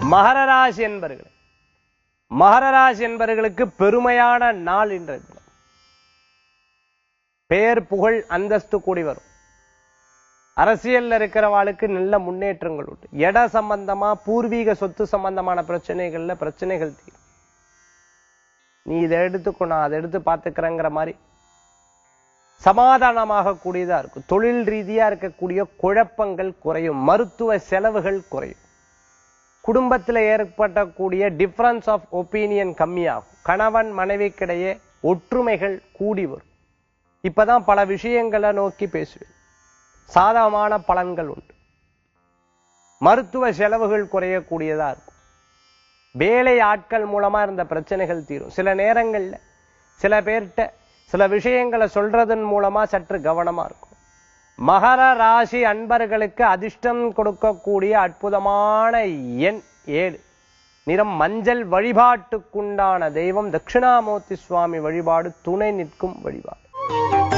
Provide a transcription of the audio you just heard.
மகர ராசி என்பர்கள் மகர ராசி என்பவர்களுக்கு பெருமையான நாள் இன்றைய தினம் பேர் புகழ் அந்தஸ்து கூடி வரும் அரசியல்ல இருக்கிறவாளுக்கு நல்ல முன்னேற்றங்கள் உண்டு இட சம்பந்தமா பூர்வீக சொத்து சம்பந்தமான பிரச்சனைகள்ல பிரச்சனைகள் தீரும் நீ இதை எடுத்துக்கோ நான் அதை எடுத்து பார்த்துக்கிறேங்கிற மாதிரி சமாதானமாக கூடியதா இருக்கும் தொழில் ரீதியா இருக்கக்கூடிய குழப்பங்கள் குறையும் மருத்துவ செலவுகள் குறையும் குடும்பத்தில் ஏற்படக்கூடிய டிஃபரன்ஸ் ஆஃப் ஒப்பீனியன் கம்மியாகும் கணவன் மனைவிக்கிடையே ஒற்றுமைகள் கூடி வரும் இப்பதான் பல விஷயங்களை நோக்கி பேசுவேன் சாதகமான பலன்கள் உண்டு மருத்துவ செலவுகள் குறையக்கூடியதா இருக்கும் வேலை ஆட்கள் மூலமா இருந்த பிரச்சனைகள் தீரும் சில நேரங்கள்ல சில பேர்கிட்ட சில விஷயங்களை சொல்றதன் மூலமா சற்று கவனமா இருக்கும் மகர ராசி அன்பர்களுக்கு அதிர்ஷ்டம் கொடுக்கக்கூடிய அற்புதமான எண் ஏழு நிறம் மஞ்சள் வழிபாட்டுக்குண்டான தெய்வம் தட்சிணாமூர்த்தி சுவாமி வழிபாடு துணை நிற்கும் வழிபாடு